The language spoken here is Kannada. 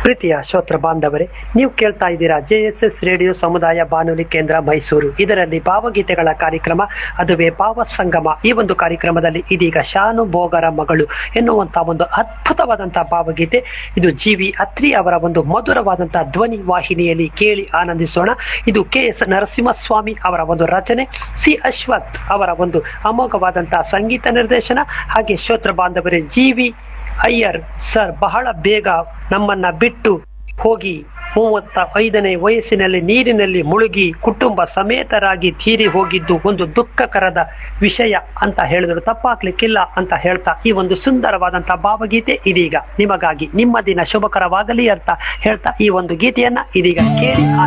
ಪ್ರೀತಿಯ ಶ್ರೋತ್ರ ಬಾಂಧವರೇ ನೀವು ಕೇಳ್ತಾ ಇದ್ದೀರಾ ಜೆ ಎಸ್ ಎಸ್ ರೇಡಿಯೋ ಸಮುದಾಯ ಬಾನುಲಿ ಕೇಂದ್ರ ಮೈಸೂರು ಇದರಲ್ಲಿ ಭಾವಗೀತೆಗಳ ಕಾರ್ಯಕ್ರಮ ಅದುವೇ ಭಾವ ಸಂಗಮ ಈ ಒಂದು ಕಾರ್ಯಕ್ರಮದಲ್ಲಿ ಇದೀಗ ಶಾನು ಭೋಗರ ಮಗಳು ಎನ್ನುವಂತಹ ಒಂದು ಅದ್ಭುತವಾದಂತಹ ಭಾವಗೀತೆ ಇದು ಜಿ ವಿ ಅತ್ರಿ ಅವರ ಒಂದು ಮಧುರವಾದಂತಹ ಧ್ವನಿ ವಾಹಿನಿಯಲ್ಲಿ ಕೇಳಿ ಆನಂದಿಸೋಣ ಇದು ಕೆ ಎಸ್ ನರಸಿಂಹಸ್ವಾಮಿ ಅವರ ಒಂದು ರಚನೆ ಸಿ ಅಶ್ವಥ್ ಅವರ ಒಂದು ಅಮೋಘವಾದಂತಹ ಸಂಗೀತ ನಿರ್ದೇಶನ ಹಾಗೆ ಶ್ರೋತ್ರ ಬಾಂಧವರೇ ಜಿ ವಿ ಅಯ್ಯರ್ ಸರ್ ಬಹಳ ಬೇಗ ನಮ್ಮನ್ನ ಬಿಟ್ಟು ಹೋಗಿ ಮೂವತ್ತ ಐದನೇ ವಯಸ್ಸಿನಲ್ಲಿ ನೀರಿನಲ್ಲಿ ಮುಳುಗಿ ಕುಟುಂಬ ಸಮೇತರಾಗಿ ತೀರಿ ಹೋಗಿದ್ದು ಒಂದು ದುಃಖಕರದ ವಿಷಯ ಅಂತ ಹೇಳಿದ್ರು ತಪ್ಪಾಗ್ಲಿಕ್ಕಿಲ್ಲ ಅಂತ ಹೇಳ್ತಾ ಈ ಒಂದು ಸುಂದರವಾದಂತಹ ಭಾವಗೀತೆ ಇದೀಗ ನಿಮಗಾಗಿ ನಿಮ್ಮ ದಿನ ಶುಭಕರವಾಗಲಿ ಅಂತ ಹೇಳ್ತಾ ಈ ಒಂದು ಗೀತೆಯನ್ನ ಇದೀಗ ಕೇಳಿ